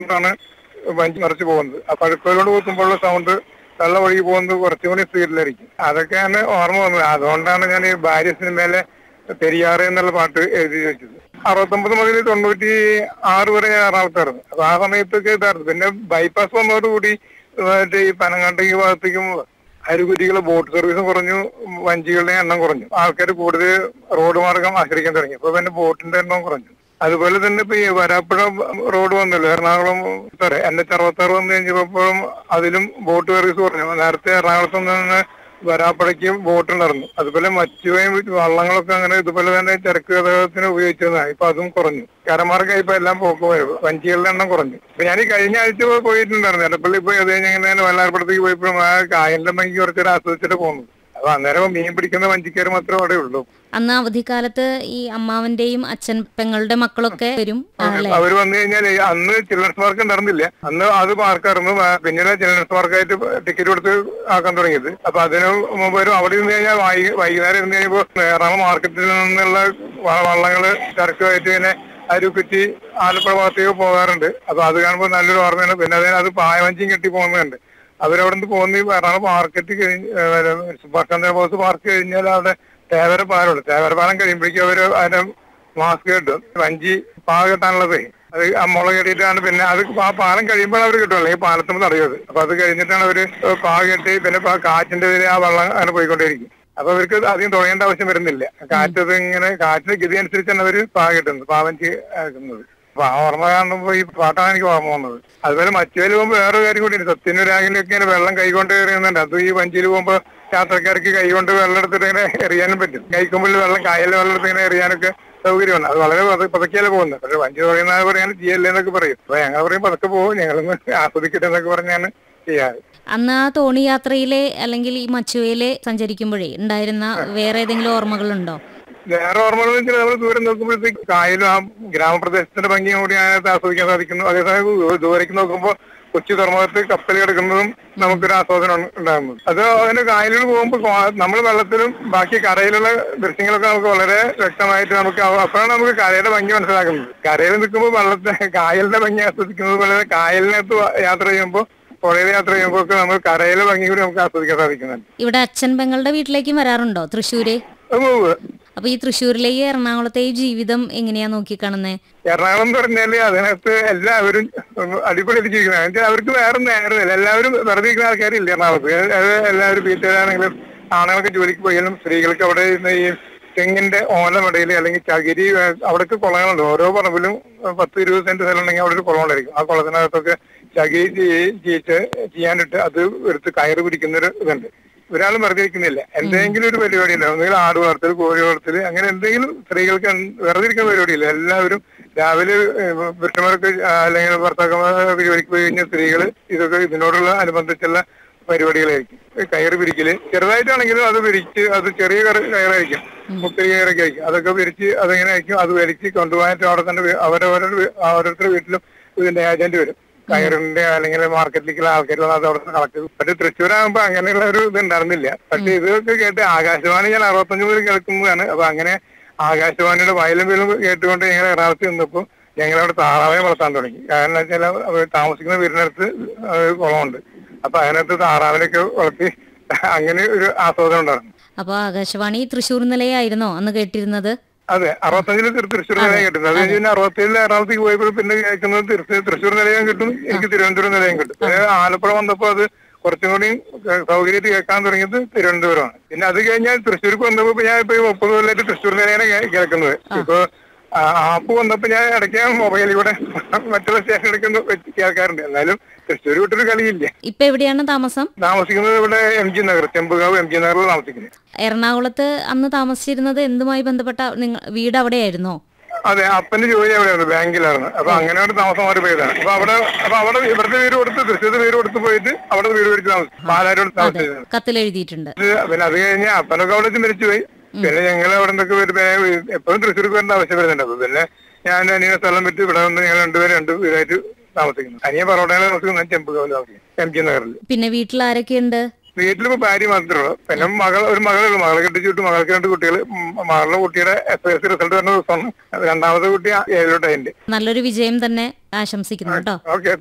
ാണ് വഞ്ചി മറിച്ച് പോകുന്നത് ആ പഴുക്കോലോട് കുത്തുമ്പോഴുള്ള സൗണ്ട് വെള്ളം ഒഴുകി പോകുന്നത് കുറച്ചുകൂടി സ്പീഡിലായിരിക്കും അതൊക്കെയാണ് ഓർമ്മ വന്നത് അതുകൊണ്ടാണ് ഞാൻ ഈ ഭാര്യ സിനിമയിലെ പെരിയാറ് എന്നുള്ള പാട്ട് എഴുതി വെച്ചത് അറുപത്തൊമ്പത് മുതൽ തൊണ്ണൂറ്റി ആറ് വരെ ഞാൻ എറണാകുളത്തായിരുന്നു അപ്പൊ ആ സമയത്തൊക്കെ ഇതായിരുന്നു പിന്നെ ബൈപ്പാസ് വന്നതോടുകൂടി മറ്റേ ഈ പനങ്ങാണ്ട് ഈ ഭാഗത്തേക്കും അരുകുരികളെ ബോട്ട് സർവീസും കുറഞ്ഞു വഞ്ചികളുടെ എണ്ണം കുറഞ്ഞു ആൾക്കാർ കൂടുതൽ റോഡ് മാർഗം ആശ്രയിക്കാൻ തുടങ്ങി അപ്പൊ പിന്നെ ബോട്ടിന്റെ എണ്ണം കുറഞ്ഞു അതുപോലെ തന്നെ ഇപ്പൊ ഈ വരാപ്പുഴ റോഡ് വന്നല്ലോ എറണാകുളം സോറി എൻ എച്ച് അറുപത്താറ് വന്നു കഴിഞ്ഞപ്പോഴും അതിലും ബോട്ട് സർവീസ് കുറഞ്ഞു നേരത്തെ എറണാകുളത്ത് നിന്ന് വരാപ്പുഴയ്ക്ക് ബോട്ട് ഉണ്ടായിരുന്നു അതുപോലെ മറ്റുവയും വള്ളങ്ങളൊക്കെ അങ്ങനെ ഇതുപോലെ തന്നെ ചരക്ക് ഗതാഗതത്തിന് ഉപയോഗിച്ചതാണ് ഇപ്പൊ അതും കുറഞ്ഞു കരമാർഗ്ഗം ഇപ്പൊ എല്ലാം പോക്ക് പോയത് വഞ്ചികളുടെ എണ്ണം കുറഞ്ഞു ഇപ്പൊ ഞാൻ ഈ കഴിഞ്ഞ ആഴ്ച പോയി- പോയിട്ടുണ്ടായിരുന്നു എടപ്പള്ളി പോയി അത് കഴിഞ്ഞ് ഇങ്ങനെ വെള്ളാർപ്പുറത്തേക്ക് പോയപ്പോഴും ആ കായലിന്റെ ഭംഗി കുറച്ചൊരു ആസ്വദിച്ചിട്ട് പോകുന്നു അപ്പൊ അന്നേരം മീൻ പിടിക്കുന്ന വഞ്ചിക്കാർ മാത്രമേ അവിടെ ഉള്ളൂ അന്ന് അവധിക്കാലത്ത് ഈ അമ്മാവന്റെയും അച്ഛൻ പെങ്ങളുടെ മക്കളൊക്കെ വരും അല്ലേ അവർ വന്നു കഴിഞ്ഞാൽ അന്ന് ചിൽഡ്രൻസ് പാർക്ക് ഉണ്ടായിരുന്നില്ല അന്ന് അത് പാർക്കായിരുന്നു ആ, പിന്നീട് ചിൽഡ്രൻസ് പാർക്കായിട്ട് ടിക്കറ്റ് കൊടുത്ത് ആക്കാൻ തുടങ്ങിയത് അപ്പൊ അതിന് മുമ്പ് വരും അവിടെ ഇരുന്ന് കഴിഞ്ഞാൽ വൈകി- വൈകുന്നേരം ഇരുന്ന് കഴിയുമ്പോൾ എറണാകുളം മാർക്കറ്റിൽ നിന്നുള്ള വ- വള്ളങ്ങള് ചരക്കുമായിട്ട് ഇങ്ങനെ അരുക്കുറ്റി ആലപ്പുഴ ഭാഗത്തേക്ക് പോകാറുണ്ട് അപ്പൊ അത് കാണുമ്പോൾ നല്ലൊരു ഓർമ്മയാണ് പിന്നെ അതിന് അത് പായവഞ്ചിയും കെട്ടി പോകുന്നുണ്ട് അവരവിടെ നിന്ന് പോകുന്ന ഈ എറണാകുളം മാർക്കറ്റ് കഴിഞ്ഞ് സുഭാഷ് ചന്ദ്രബോസ് പാർക്ക് കഴിഞ്ഞാൽ അവിടെ തേവര പാലമുണ്ട് തേവര പാലം കഴിയുമ്പോഴേക്കും അവര് അതിന്റെ മാസ്ക് കിട്ടും വഞ്ചി പാക കെട്ടാനുള്ളത് അത് ആ മുള കെട്ടിയിട്ടാണ് പിന്നെ അത് ആ പാലം കഴിയുമ്പോൾ അവർ കിട്ടും അല്ലെങ്കിൽ പാലത്തുമ്പോൾ തടയത് അപ്പൊ അത് കഴിഞ്ഞിട്ടാണ് അവര് പാക കെട്ടി പിന്നെ ഇപ്പൊ ആ കാറ്റിന്റെ ഇതിൽ ആ വെള്ളം അങ്ങനെ പോയിക്കൊണ്ടേയിരിക്കും അപ്പൊ അവർക്ക് അധികം തുഴയേണ്ട ആവശ്യം വരുന്നില്ല കാറ്റത് ഇങ്ങനെ കാറ്റിന്റെ ഗതി അനുസരിച്ചാണ് അവര് പാക കെട്ടുന്നത് പാവഞ്ചി ആക്കുന്നത് അപ്പൊ ആ ഓർമ്മ കാണുമ്പോ ഈ പാട്ടാണ് എനിക്ക് ഓർമ്മ വന്നത് അതുപോലെ മറ്റേല് പോകുമ്പോ വേറെ കാര്യം കൂടി സത്യനും രാഗിലൊക്കെ ഇങ്ങനെ വെള്ളം കൈകൊണ്ട് എറിയുന്നുണ്ട് അത് ഈ വഞ്ചിയിൽ പോകുമ്പോ യാത്രക്കാർക്ക് കൈകൊണ്ട് വെള്ളം എടുത്തിട്ട് ഇങ്ങനെ എറിയാനും പറ്റും കൈക്കുമ്പിൽ വെള്ളം കായലിൽ വെള്ളം എടുത്ത് ഇങ്ങനെ എറിയാനൊക്കെ സൗകര്യമാണ് അത് വളരെ പത- പതുക്കെയല്ലേ പോകുന്നത് പക്ഷെ വഞ്ചി പറയുന്ന പറയാൻ ചെയ്യല്ലേ എന്നൊക്കെ പറയും അപ്പൊ ഞങ്ങൾ പറയും പതുക്കെ പോകും ഞങ്ങളൊന്ന് ആസ്വദിക്കട്ടെ എന്നൊക്കെ പറഞ്ഞാണ് ചെയ്യാറ് അന്ന് ആ തോണി യാത്രയിലെ അല്ലെങ്കിൽ ഈ മച്ചുവയിലെ സഞ്ചരിക്കുമ്പോഴേ ഉണ്ടായിരുന്ന വേറെ ഏതെങ്കിലും ഓർമ്മകളുണ്ടോ വേറെ ഓർമ്മകൾ വെച്ചാൽ നമ്മൾ ദൂരം നോക്കുമ്പോഴത്തേക്ക് കായലും ആ ഗ്രാമപ്രദേശത്തിന്റെ ഭംഗിയും കൂടി അതിനകത്ത് ആസ്വദിക്കാൻ സാധിക്കുന്നു അതേസമയം ദൂ- ദൂരേക്ക് നോക്കുമ്പോൾ കൊച്ചി തുറമുഖത്ത് കപ്പൽ കിടക്കുന്നതും നമുക്കൊരു ആസ്വാദനം ഉണ്ട്- ഉണ്ടാകുന്നു അത് അതിന്റെ കായലിൽ പോകുമ്പോൾ നമ്മൾ വെള്ളത്തിലും ബാക്കി കരയിലുള്ള ദൃശ്യങ്ങളൊക്കെ നമുക്ക് വളരെ വ്യക്തമായിട്ട് നമുക്ക് അവ- അപ്പോഴാണ് നമുക്ക് കരയുടെ ഭംഗി മനസ്സിലാക്കുന്നത് കരയിൽ നിൽക്കുമ്പോൾ വെള്ളത്തെ കായലിന്റെ ഭംഗി ആസ്വദിക്കുന്നത് പോലെ കായലിനകത്ത് യാത്ര ചെയ്യുമ്പോൾ പുഴയിൽ യാത്ര ചെയ്യുമ്പോൾ ഒക്കെ നമ്മൾ കരയിലെ ഭംഗി കൂടി നമുക്ക് ആസ്വദിക്കാൻ സാധിക്കുന്നുണ്ട് ഇവിടെ അച്ഛൻ പെങ്ങളുടെ വീട്ടിലേക്കും വരാറുണ്ടോ തൃശ്ശൂര് അത് പോവുക അപ്പൊ ഈ തൃശ്ശൂരിലെയും എറണാകുളത്തെയും ജീവിതം എങ്ങനെയാ നോക്കിക്കാണുന്നേ എറണാകുളം എന്ന് പറഞ്ഞാല് അതിനകത്ത് എല്ലാവരും അടിപൊളിയായിട്ട് ജീവിക്കുന്നത് എന്നുവെച്ചാൽ അവർക്ക് വേറെ നേരമില്ല എല്ലാവരും വെറുതെ ഇരിക്കുന്ന ആൾക്കാരില്ല എറണാകുളത്ത് അത് എല്ലാവരും വീട്ടുകാരാണെങ്കിലും ആണുങ്ങൾക്ക് ജോലിക്ക് പോയാലും സ്ത്രീകൾക്ക് അവിടെ ഇരുന്ന് ഈ തെങ്ങിന്റെ ഓലമടയിൽ അല്ലെങ്കിൽ ചകിരി ഏഹ്, അവിടേക്ക് കുളങ്ങളുണ്ട് ഓരോ പറമ്പിലും ഏഹ്, പത്ത് ഇരുപത് സെന്റ് സ്ഥലം ഉണ്ടെങ്കിൽ അവിടെ ഒരു കുളം ഉണ്ടായിരിക്കും ആ കുളത്തിനകത്തൊക്കെ ചകിരി ചെയ്- ചീച്ച് ചെയ്യാനിട്ട് അത് എടുത്ത് കയറ് പിടിക്കുന്ന ഒരു ഇതുണ്ട് ഒരാളും വെറുതെ ഇരിക്കുന്നില്ല എന്തെങ്കിലും ഒരു പരിപാടി ഉണ്ടാവും ഒന്നുകിൽ ആട് വളർത്തൽ കോഴി വളർത്തൽ അങ്ങനെ എന്തെങ്കിലും സ്ത്രീകൾക്ക് എന്ത് വെറുതെ ഇരിക്കുന്ന പരിപാടിയില്ല എല്ലാവരും രാവിലെ ഏഹ്, പുരുഷന്മാർക്ക് അല്ലെങ്കിൽ ഭർത്താക്കന്മാർക്ക് ജോലിക്ക് പോയി കഴിഞ്ഞാൽ സ്ത്രീകൾ ഇതൊക്കെ ഇതിനോടുള്ള അനുബന്ധിച്ചുള്ള പരിപാടികളായിരിക്കും ഈ കയറ് പിരിക്കല് ചെറുതായിട്ടാണെങ്കിലും അത് പിരിച്ച് അത് ചെറിയ കയറ് കയറായിരിക്കും മുത്തിരി കയറൊക്കെ ആയിരിക്കും അതൊക്കെ പിരിച്ച് അതിങ്ങനെ ആയിരിക്കും അത് വലിച്ച് കൊണ്ടുപോകാനായിട്ട് അവിടെ തന്നെ വി- അവരവരുടെ വീ- ഓരോരുത്തരുടെ വീട്ടിലും ഇതിന്റെ ഏജന്റ് വരും കയറിന്റെ അല്ലെങ്കിൽ മാർക്കറ്റിലേക്കുള്ള ആൾക്കാർ വന്ന് അത് അവിടെ നിന്ന് കളക്ട് ചെയ്യും പക്ഷെ തൃശ്ശൂരാകുമ്പോ അങ്ങനെയുള്ള ഒരു ഇത് ഉണ്ടായിരുന്നില്ല പക്ഷെ ഇതൊക്കെ കേട്ട് ആകാശവാണി ഞാൻ അറുപത്തഞ്ച് മുതൽ കേൾക്കുന്നതാണ് അപ്പൊ അങ്ങനെ ആകാശവാണിയുടെ വയലും വീലും കേട്ടുകൊണ്ട് ഞങ്ങൾ എറണാകുളത്ത് നിന്നപ്പോൾ ഞങ്ങൾ അവിടെ താറാവെ വളർത്താൻ തുടങ്ങി കാരണം വെച്ചാൽ അവർ താമസിക്കുന്ന വീടിനടുത്ത് ഒരു കുളമുണ്ട് അപ്പൊ അതിനകത്ത് താറാവിനൊക്കെ വളർത്തി അങ്ങനെ ഒരു ആസ്വാദനം ഉണ്ടായിരുന്നു അപ്പൊ ആകാശവാണി തൃശ്ശൂർ നിലയായിരുന്നോ അന്ന് കേട്ടിരുന്നത് അതെ അറുപത്തഞ്ചില് തൃ- തൃശ്ശൂർ നിലയം കിട്ടുന്നത് അത് കഴിഞ്ഞ് പിന്നെ അറുപത്തേഴില് എറണാകുളത്തേക്ക് പോയപ്പോൾ പിന്നെ കേൾക്കുന്നത് തൃശ്ശൂർ തൃശ്ശൂർ നിലയം കിട്ടും എനിക്ക് തിരുവനന്തപുരം നിലയം കിട്ടും പിന്നെ ആലപ്പുഴ വന്നപ്പോൾ അത് കുറച്ചും കൂടി സൗകര്യമായിട്ട് കേൾക്കാൻ തുടങ്ങിയത് തിരുവനന്തപുരമാണ് പിന്നെ അത് കഴിഞ്ഞാൽ തൃശ്ശൂർക്ക് വന്നപ്പോൾ ഇപ്പൊ ഞാൻ ഇപ്പൊ ഈ മുപ്പത് കൊല്ലമായിട്ട് തൃശ്ശൂർ നിലയാണ് കേ- കേൾക്കുന്നത് ഇപ്പൊ ആ, ആപ്പ് വന്നപ്പോ ഞാൻ ഇടയ്ക്ക് മൊബൈലിൽ കൂടെ മറ്റുള്ള സ്റ്റേഷൻ എടുക്കുന്ന കേൾക്കാറുണ്ട് എന്നാലും തൃശ്ശൂർ വിട്ടൊരു കളിയില്ല ഇപ്പൊ എവിടെയാണ് താമസം താമസിക്കുന്നത് ഇവിടെ M G Nagar Chembukavu M G നഗറിൽ താമസിക്കുന്നത് എറണാകുളത്ത് അന്ന് താമസിച്ചിരുന്നത് എന്തുമായി ബന്ധപ്പെട്ട നിങ്ങൾ വീട് അവിടെയായിരുന്നോ അതെ അപ്പന്റെ ജോലി അവിടെയാണ് ബാങ്കിലാണ് അപ്പൊ അങ്ങനെ ഒരു താമസം മാറി പോയതാണ് അപ്പൊ അവിടെ അപ്പൊ അവിടെ ഇവിടുത്തെ വീട് കൊടുത്ത് തൃശ്ശൂർ വീട് കൊടുത്ത് പോയിട്ട് അവിടെ വീട് മേടിച്ച് താമസിച്ചു പാലാരോട് താമസിച്ചത് കത്തിൽ എഴുതിയിട്ടുണ്ട് പിന്നെ അത് കഴിഞ്ഞ് അപ്പനൊക്കെ അവിടെ വെച്ച് മരിച്ചുപോയി പിന്നെ ഞങ്ങൾ അവിടെ നിന്നൊക്കെ വരുമ്പോ എപ്പോഴും തൃശ്ശൂർക്ക് വരേണ്ട ആവശ്യം വരുന്നുണ്ട് അപ്പൊ പിന്നെ ഞാൻ അനിയനെ സ്ഥലം വിട്ട് ഇവിടെ വന്ന് ഞങ്ങൾ രണ്ടുപേരും രണ്ട് വീടായിട്ട് താമസിക്കുന്നു അനിയൻ പറവടയിൽ താമസിക്കുന്നു ഞാൻ ചെമ്പുകാവിൽ താമസിക്കുന്നു എം ജി നഗറിൽ പിന്നെ വീട്ടിൽ ആരൊക്കെയുണ്ട് വീട്ടിലിപ്പോ ഭാര്യ മാത്രമേ ഉള്ളൂ പിന്നെ മകൾ ഒരു മകളുള്ളൂ മകളെ കെട്ടിച്ചിട്ട് മകൾക്ക് രണ്ട് കുട്ടികൾ മകളുടെ കുട്ടിയുടെ എസ് എസ് സി റിസൾട്ട് വരുന്ന ദിവസമാണ് രണ്ടാമത്തെ കുട്ടി ഏഴിലോട്ട് അതിന്റെ നല്ലൊരു വിജയം തന്നെ ആശംസിക്കുന്നു കേട്ടോ ഓക്കെ